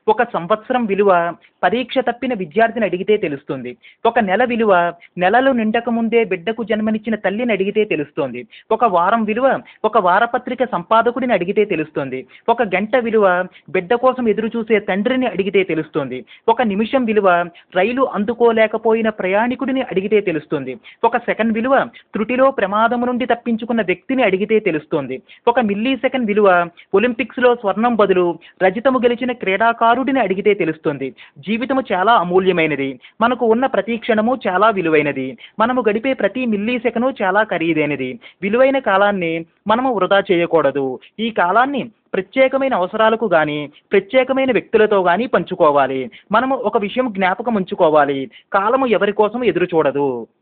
ఒక సంవత్సరం విలువ పరీక్ష తప్పిన విద్యార్థిని అడిగితే తెలుస్తుంది ఒక నెల విలువ నెలలు నిండక ముందే బిడ్డకు జన్మనిచ్చిన తల్లిని అడిగితే తెలుస్తుంది ఒక వారం విలువ ఒక వారపత్రిక సంపాదకుడిని అడిగితే తెలుస్తుంది ఒక గంట విలువ బిడ్డ కోసం ఎదురు చూసే తండ్రిని అడిగితే తెలుస్తుంది ఒక నిమిషం విలువ రైలు అందుకోలేకపోయిన ప్రయాణికుడిని అడిగితే తెలుస్తుంది ఒక సెకండ్ విలువ త్రుటిలో ప్రమాదం నుండి తప్పించుకున్న వ్యక్తిని అడిగితే తెలుస్తుంది ఒక మిల్లీ సెకండ్ విలువ ఒలింపిక్స్లో స్వర్ణం బదులు రజితము గెలిచిన క్రీడాకారుడిని అడిగితే తెలుస్తుంది జీవితము చాలా అమూల్యమైనది మనకు ఉన్న ప్రతి క్షణము చాలా విలువైనది మనము గడిపే ప్రతి మిల్లీ సెకను చాలా ఖరీదైనది విలువైన కాలాన్ని మనము వృధా చేయకూడదు ఈ కాలాన్ని ప్రత్యేకమైన అవసరాలకు కానీ ప్రత్యేకమైన వ్యక్తులతో కానీ పంచుకోవాలి మనము ఒక విషయం జ్ఞాపకం ఉంచుకోవాలి కాలము ఎవరి కోసం ఎదురు చూడదు